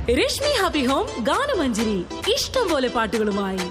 Rashmi happy home Ganamanjari ഇഷ്ടം പോലെ പാട്ടുകളുമായി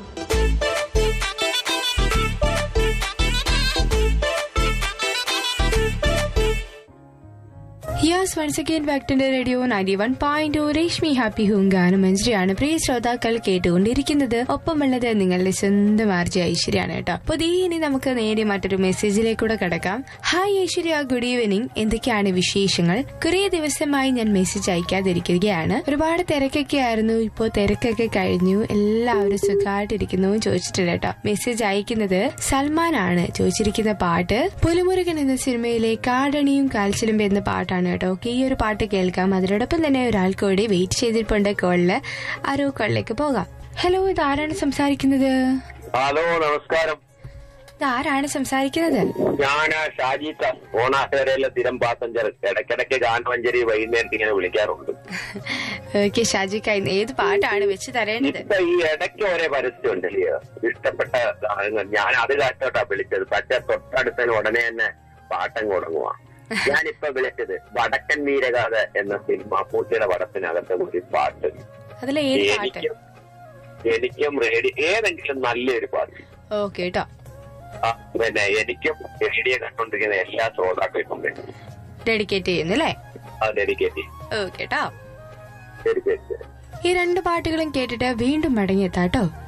യെസ് വൺസ് അഗൈൻ ബാക്ടിന്റെ radio ninety one point Reshmi happy ഹൂം ഗാനം മഞ്ജരിയാണ് പ്രിയ ശ്രോതാക്കൾ കേട്ടുകൊണ്ടിരിക്കുന്നത് ഒപ്പമുള്ളത് നിങ്ങളുടെ സ്വന്തം ആർജി ഐശ്വര്യാണ് കേട്ടോ പുതിയ ഇനി നമുക്ക് നേടി മറ്റൊരു മെസ്സേജിലേക്കൂടെ കിടക്കാം ഹായ് ഐശ്വര്യ ഗുഡ് ഈവനിങ് എന്തൊക്കെയാണ് വിശേഷങ്ങൾ കുറേ ദിവസമായി ഞാൻ മെസ്സേജ് അയക്കാതിരിക്കുകയാണ് ഒരുപാട് തിരക്കൊക്കെ ആയിരുന്നു ഇപ്പോ തിരക്കൊക്കെ കഴിഞ്ഞു എല്ലാവരും സുഖമായിട്ടിരിക്കുന്നു ചോദിച്ചിട്ടില്ല കേട്ടോ മെസ്സേജ് അയക്കുന്നത് സൽമാനാണ് ചോദിച്ചിരിക്കുന്ന പാട്ട് പുലിമുരുകൻ എന്ന സിനിമയിലെ കാടണിയും കാൽച്ചിലുമ്പ് എന്ന പാട്ടാണ് കേട്ടോ ഓക്കെ ഈ ഒരു പാട്ട് കേൾക്കാം അതിനോടൊപ്പം തന്നെ ഒരാൾക്ക് കൂടി വെയിറ്റ് ചെയ്തിട്ടുണ്ട് കോളില് ആരോ കോളിലേക്ക് പോകാം ഹലോ ഇത് ആരാണ് സംസാരിക്കുന്നത് ഹലോ നമസ്കാരം ഇത് ആരാണ് സംസാരിക്കുന്നത് ഞാൻ ഷാജിത്ത ഓണാഹേരയിലെ സ്ഥിരം പാസഞ്ചർ ഇടയ്ക്കിടയ്ക്ക് ഗാനമഞ്ചേരി വൈകുന്നേരത്ത് ഇങ്ങനെ വിളിക്കാറുണ്ട് ഓക്കെ ഷാജിക്ക ഇന്ന് ഏത് പാട്ടാണ് വെച്ച് തരേണ്ടത് ഇപ്പൊ ഈ ഇടയ്ക്ക് ഒരേ പരസ്യം ഉണ്ടല്ലോ ഇഷ്ടപ്പെട്ട ഗാനങ്ങൾ ഞാൻ അത് കാട്ടോട്ടാ വിളിച്ചത് പക്ഷെ തൊട്ടടുത്തതിന് ഉടനെ തന്നെ പാട്ടം തുടങ്ങുക ഞാനിപ്പോ വിളിച്ചത് വടക്കൻ വീരഗാഥ എന്ന സിനിമ പൂട്ടിയുടെ പടത്തിനകത്തെ ഒരു പാട്ട് അതിലെ ഏത് പാട്ട് എനിക്കും എനിക്കും റേഡിയോ ഏതെങ്കിലും നല്ലൊരു പാട്ട് ഓക്കെ കേട്ടോ ആ, പിന്നെ എനിക്കും റേഡിയോ കണ്ടോണ്ടിരിക്കുന്ന എല്ലാ ശ്രോതാക്കൾക്കും വേണ്ടി ഡെഡിക്കേറ്റ് ചെയ്യുന്നു അല്ലേ അത് ഡെഡിക്കേറ്റ് ചെയ്യും ഓക്കെ കേട്ടോ ശരി ശരി ശരി ഈ രണ്ട് പാട്ടുകളും കേട്ടിട്ട് വീണ്ടും മടങ്ങിയെത്താട്ടോ